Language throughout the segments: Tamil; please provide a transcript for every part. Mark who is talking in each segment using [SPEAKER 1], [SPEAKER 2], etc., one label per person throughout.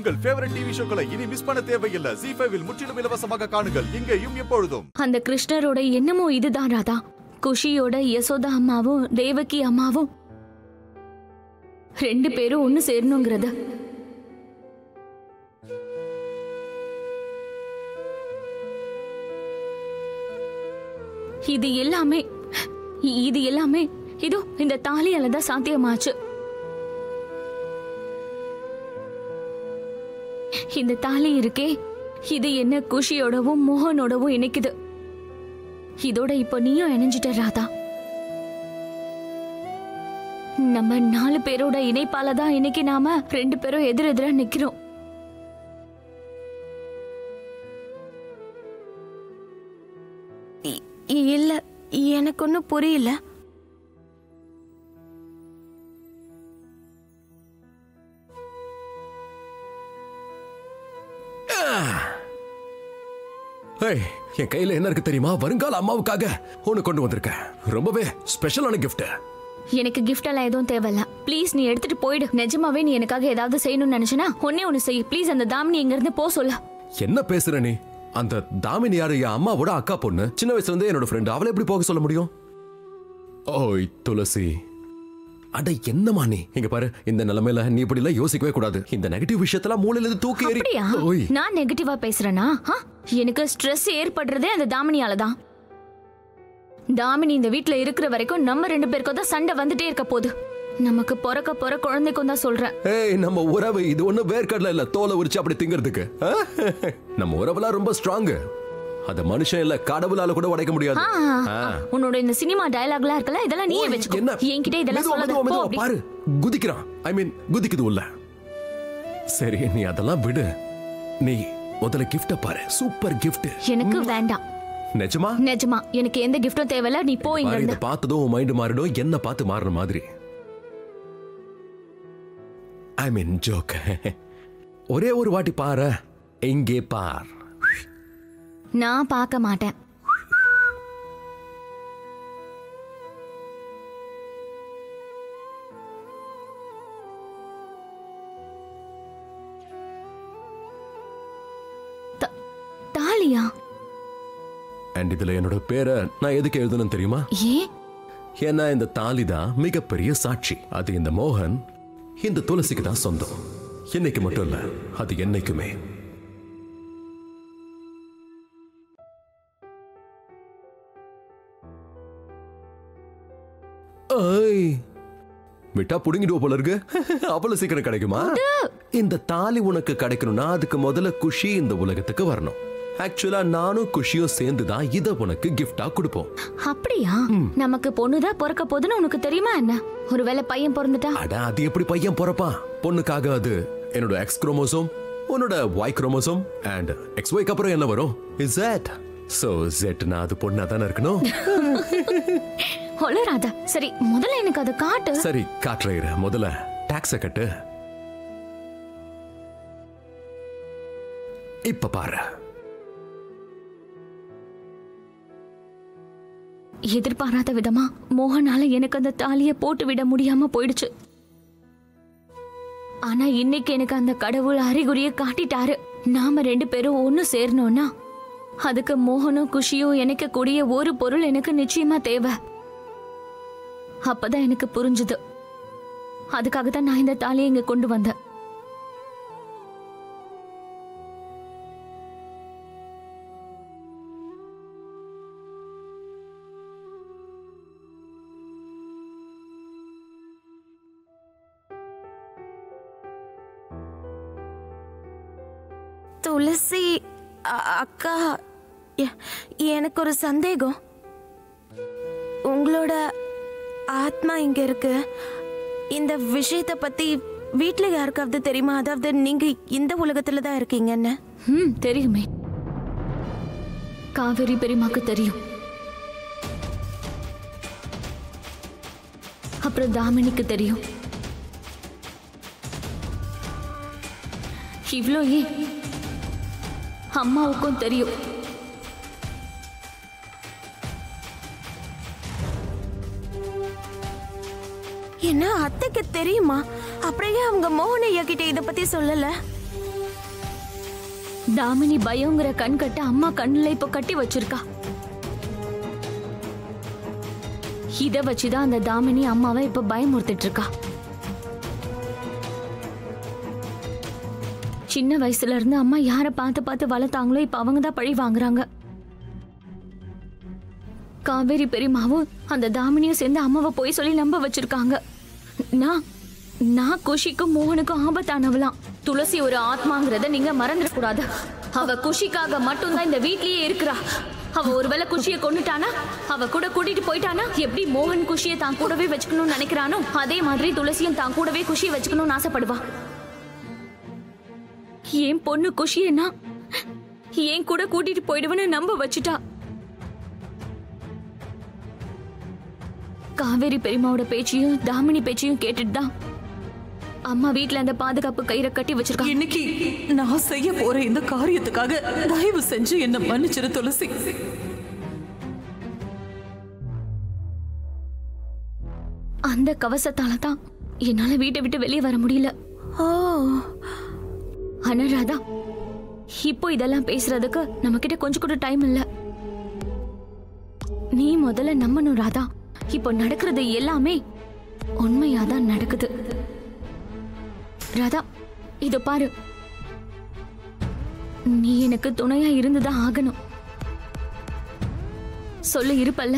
[SPEAKER 1] உங்கள் ஃபேவரட் டிவி ஷோக்களை இனி மிஸ் பண்ண தேவையில்லை ஜி ஃபைவில் முற்றிலும் இலவசமாக காணுங்கள் இங்கேயும் எப்பொழுதும்
[SPEAKER 2] அந்த கிருஷ்ணரோட எண்ணமும் இதுதான் ராதா குஷியோட யசோதா அம்மாவும் தேவகி அம்மாவும் ரெண்டு பேரும் ஒண்ணு சேரணுங்கிறது இது எல்லாமே இ- இது எல்லாமே இதோ இந்த தாலியால தான் சாத்தியமாச்சு இந்த தாலி இருக்கே இது என்ன குஷியோடவும் மோகனோடவும் இணைக்குது இதோட இப்போ நீயும் இணைஞ்சிட்ட ராதா நம்ம நாலு பேரோட இணைப்பால தான் இன்னைக்கு நாம ரெண்டு பேரும் எதிர் எதிரா நிக்கிறோம்
[SPEAKER 3] இ- இல்ல எனக்கு ஒன்றும் புரியல
[SPEAKER 4] ஏய் என் கையில என்ன இருக்கு தெரியுமா வருங்கால அம்மாவுக்காக ஒன்னு கொண்டு வந்திருக்கேன் ரொம்பவே ஸ்பெஷலான gift
[SPEAKER 2] எனக்கு கிஃப்ட் எல்லாம் எதுவும் தேவையில்ல ப்ளீஸ் நீ எடுத்துட்டு போயிடு நிஜமாவே நீ எனக்காக ஏதாவது செய்யணும்னு நினைச்சனா ஒன்னே ஒன்னு செய் ப்ளீஸ் அந்த தாமினி இங்க இருந்து போ சொல்ல
[SPEAKER 4] என்ன பேசுற நீ அந்த தாமினி யாரு என் அம்மாவோட அக்கா பொண்ணு சின்ன வயசுல இருந்தே என்னோட ஃப்ரெண்ட் அவளை எப்படி போக சொல்ல முடியும் ஓய் துளசி அட என்னமா நீ இங்க பாரு இந்த நிலைமையில நீ இப்படி எல்லாம் யோசிக்கவே கூடாது இந்த நெகட்டிவ் விஷயத்தெல்லாம் மூளையில இருந்து தூக்கி எறி
[SPEAKER 2] அப்படியா
[SPEAKER 4] ஓய்
[SPEAKER 2] நான் நெகட்டிவா பேசுறேனா ஆ? எனக்கு ஸ்ட்ரெஸ் ஏற்படுறதே அந்த தாமினியால தான் தாமினி இந்த வீட்ல இருக்கிற வரைக்கும் நம்ம ரெண்டு பேருக்கும் தான் சண்டை வந்துட்டே இருக்க போகுது நமக்கு பிறக்க போற குழந்தைக்கும் தான் சொல்றேன்
[SPEAKER 4] ஏய் நம்ம உறவு இது ஒண்ணு வேர்க்கடல இல்ல தோலை உரிச்சு அப்படி திங்கிறதுக்கு ஆ? நம்ம உறவுலாம் ரொம்ப ஸ்ட்ராங் அத மனுஷன் இல்ல கடவுளால கூட உடைக்க முடியாது
[SPEAKER 2] ஆ,
[SPEAKER 4] ஆ.
[SPEAKER 2] உன்னோட இந்த சினிமா டயலாக்லாம் இருக்குல்ல இதெல்லாம் நீயே
[SPEAKER 4] ஓய்,
[SPEAKER 2] வச்சுக்கோ
[SPEAKER 4] என்ன
[SPEAKER 2] என்கிட்ட இதெல்லாம்
[SPEAKER 4] மெதுவா,
[SPEAKER 2] சொல்லாத
[SPEAKER 4] மெதுவா,
[SPEAKER 2] போ
[SPEAKER 4] மெதுவா,
[SPEAKER 2] அப்படி.
[SPEAKER 4] பாரு குதிக்கிறான் ஐ மீன் குதிக்குது உள்ள சரி நீ அதெல்லாம் விடு நீ முதல்ல கிஃப்ட பாரு சூப்பர் கிஃப்ட்
[SPEAKER 2] எனக்கு வேண்டாம்
[SPEAKER 4] நிஜமா
[SPEAKER 2] நிஜமா எனக்கு எந்த கிஃப்டும் தேவையில்ல நீ போ இங்க
[SPEAKER 4] பாரு
[SPEAKER 2] இருந்து
[SPEAKER 4] இதை பார்த்ததும் உன் மைண்ட் மாறிடும் என்ன பார்த்து மாறின மாதிரி ஐ மீன் ஜோக் ஒரே ஒரு வாட்டி பாரு எங்கே பார்
[SPEAKER 2] நான் பார்க்க மாட்டேன் த- தாலியா
[SPEAKER 4] அண்ட் இதுல என்னோட பேரை நான் எதுக்கு எழுதணும் தெரியுமா
[SPEAKER 2] ஏன்
[SPEAKER 4] ஏன்னா இந்த தாலி தான் மிகப்பெரிய சாட்சி அது இந்த மோகன் இந்த துளசிக்கு தான் சொந்தம் இன்னைக்கு மட்டும் இல்ல அது என்னைக்குமே ஐய், விட்டா புடுங்கிடுவ போல இருக்கு அவ்வளவு சீக்கிரம் கிடைக்குமா இந்த தாலி உனக்கு கிடைக்கணும்னா அதுக்கு முதல்ல குஷி இந்த உலகத்துக்கு வரணும் ஆக்சுவலா நானும் குஷியும் சேர்ந்து தான் இதை உனக்கு கிஃப்டா கொடுப்போம்
[SPEAKER 2] அப்படியா நமக்கு பொண்ணுதான் பிறக்க போகுதுன்னு உனக்கு தெரியுமா என்ன ஒருவேளை பையன் பிறந்துட்டா
[SPEAKER 4] அட அது எப்படி பையன் பிறப்பான் பொண்ணுக்காக அது என்னோட எக்ஸ் குரோமோசோம் உன்னோட ஒய் குரோமோசோம் அண்ட் எக்ஸ் ஒய்க்கு அப்புறம் என்ன வரும் இசட் சோ ஜெட்னா அது பொண்ணா தானே இருக்கணும்
[SPEAKER 2] ஒளராத சரி முதல்ல எனக்கு அதை காட்டு
[SPEAKER 4] சரி காட்டுற முதல்ல டாக்ஸ கட்டு இப்ப பாரு
[SPEAKER 2] எதிர்பாராத விதமா மோகனால எனக்கு அந்த தாலிய போட்டு விட முடியாம போயிடுச்சு ஆனா இன்னைக்கு எனக்கு அந்த கடவுள் அறிகுறிய காட்டிட்டாரு நாம ரெண்டு பேரும் ஒண்ணு சேரணும்னா அதுக்கு மோகனும் குஷியும் எனக்கு கூடிய ஒரு பொருள் எனக்கு நிச்சயமா தேவை அப்பதான் எனக்கு புரிஞ்சுது அதுக்காக தான் நான் இந்த தாலியை இங்க கொண்டு வந்தேன்
[SPEAKER 3] துளசி அ- அக்கா எ- எனக்கு ஒரு சந்தேகம் உங்களோட ஆத்மா இங்க இருக்கு இந்த விஷயத்தை பத்தி வீட்ல யாருக்காவது தெரியுமா அதாவது நீங்க இந்த உலகத்துல தான் இருக்கீங்கன்னு
[SPEAKER 2] ம் தெரியுமே காவேரி பெரியமாக்கு தெரியும் அப்புறம் தாமினிக்கு தெரியும் இவ்ளோ ஏன் அம்மாவுக்கும் தெரியும்
[SPEAKER 3] என்ன அத்தைக்கு தெரியுமா அப்படியே அவங்க மோகன் ஐயா கிட்ட இத பத்தி சொல்லல
[SPEAKER 2] தாமினி பயங்கிற கண் கட்ட அம்மா கண்ணுல இப்ப கட்டி வச்சிருக்கா இத வச்சுதான் அந்த தாமினி அம்மாவை இப்ப பயமுறுத்திட்டு இருக்கா சின்ன வயசுல இருந்து அம்மா யார பார்த்து பார்த்து வளர்த்தாங்களோ இப்ப அவங்க தான் பழி வாங்குறாங்க காவேரி பெரியமாவும் அந்த தாமினியும் சேர்ந்து அம்மாவை போய் சொல்லி நம்ப வச்சிருக்காங்க நான் நான் குஷிக்கும் மோகனுக்கும் ஆபத்தானவளாம் துளசி ஒரு ஆத்மாங்கிறத நீங்க மறந்துடக்கூடாது அவ குஷிக்காக மட்டும்தான் இந்த வீட்லயே இருக்கிறா அவ ஒருவேளை குஷிய கொண்டுட்டானா அவ கூட கூட்டிட்டு போயிட்டானா எப்படி மோகன் குஷிய தான் கூடவே வச்சுக்கணும்னு நினைக்கிறானோ அதே மாதிரி துளசியும் தான் கூடவே குஷிய வச்சுக்கணும்னு ஆசைப்படுவா என் பொண்ணு குஷியனா என் கூட கூட்டிட்டு போயிடுவேன்னு நம்ப வச்சுட்டா காவேரி பெரியம்மாவோட பேச்சையும் தாமினி பேச்சையும் கேட்டுட்டு தான் அம்மா வீட்ல அந்த பாதுகாப்பு கயிறை கட்டி வச்சிருக்காங்க
[SPEAKER 5] இன்னைக்கு நான் செய்ய போற இந்த காரியத்துக்காக தயவு செஞ்சு என்ன மன்னிச்சிரு துளசி
[SPEAKER 2] அந்த கவசத்தால தான் என்னால வீட்டை விட்டு வெளியே வர முடியல
[SPEAKER 3] ஓ
[SPEAKER 2] ஆனா ராதா இப்போ இதெல்லாம் பேசுறதுக்கு நம்ம கிட்ட கொஞ்சம் கூட டைம் இல்ல நீ முதல்ல நம்பணும் ராதா இப்போ நடக்கிறது எல்லாமே உண்மையாதான் நடக்குது ராதா இதோ பாரு நீ எனக்கு துணையா இருந்துதான் ஆகணும் சொல்லு இருப்பல்ல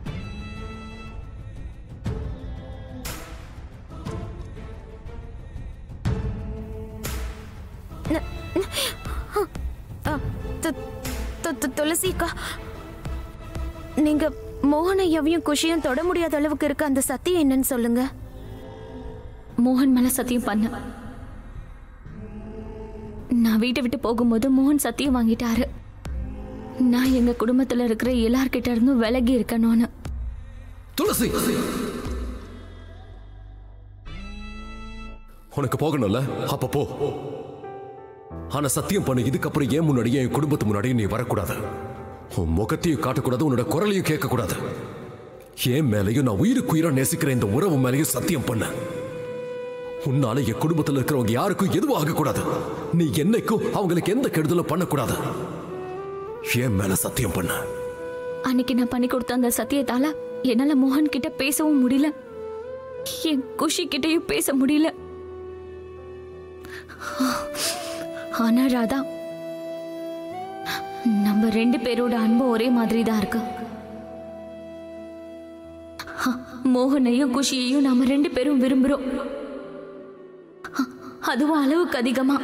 [SPEAKER 3] அ, து- து- து- துளசி அக்கா நீங்க மோகனையாவையும் குஷியும் தொட முடியாத அளவுக்கு இருக்க அந்த சத்தியம் என்னன்னு சொல்லுங்க
[SPEAKER 2] மோகன் மேல சத்தியம் பண்ண நான் வீட்டை விட்டு போகும்போது மோகன் சத்தியம் வாங்கிட்டாரு நான் எங்க குடும்பத்துல இருக்கிற எல்லார்கிட்ட இருந்தும் விலகி இருக்கணும்னு
[SPEAKER 4] துளசி உனக்கு போகணும்ல அப்ப போ ஆனா சத்தியம் பண்ணு இதுக்கப்புறம் ஏன் முன்னாடியே என் குடும்பத்து முன்னாடியே நீ வரக்கூடாது உன் முகத்தையும் காட்டக்கூடாது உன்னோட குரலையும் கேட்கக்கூடாது என் மேலையும் நான் உயிருக்குயிரா நேசிக்கிற இந்த உறவு மேலையும் சத்தியம் பண்ண உன்னால என் குடும்பத்துல இருக்கிறவங்க யாருக்கும் எதுவும் ஆகக்கூடாது நீ என்னைக்கும் அவங்களுக்கு எந்த கெடுதலும் பண்ணக்கூடாது என் மேல சத்தியம் பண்ண
[SPEAKER 2] அன்னைக்கு நான் பண்ணி கொடுத்த அந்த சத்தியத்தால என்னால மோகன் கிட்ட பேசவும் முடியல என் குஷி கிட்டயும் பேச முடியல ஆனா ராதா நம்ம ரெண்டு பேரோட அன்பு ஒரே மாதிரி தான் இருக்கு ஹ, மோகனையும் குஷியையும் நாம ரெண்டு பேரும் விரும்புறோம் ஹ, அதுவும் அளவுக்கு அதிகமா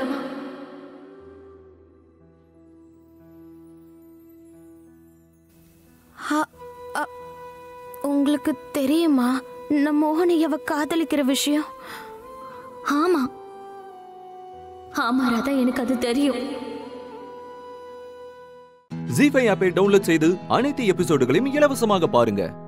[SPEAKER 3] அ- அ- உங்களுக்கு தெரியுமா நான் மோகனையாவை காதலிக்கிற விஷயம்
[SPEAKER 2] ஆமா ஆமா ராதா எனக்கு அது தெரியும்
[SPEAKER 6] ஜி ஃபைவ் ஆப்பை டவுன்லோட் செய்து அனைத்து எபிசோடுகளையும் இலவசமாக பாருங்க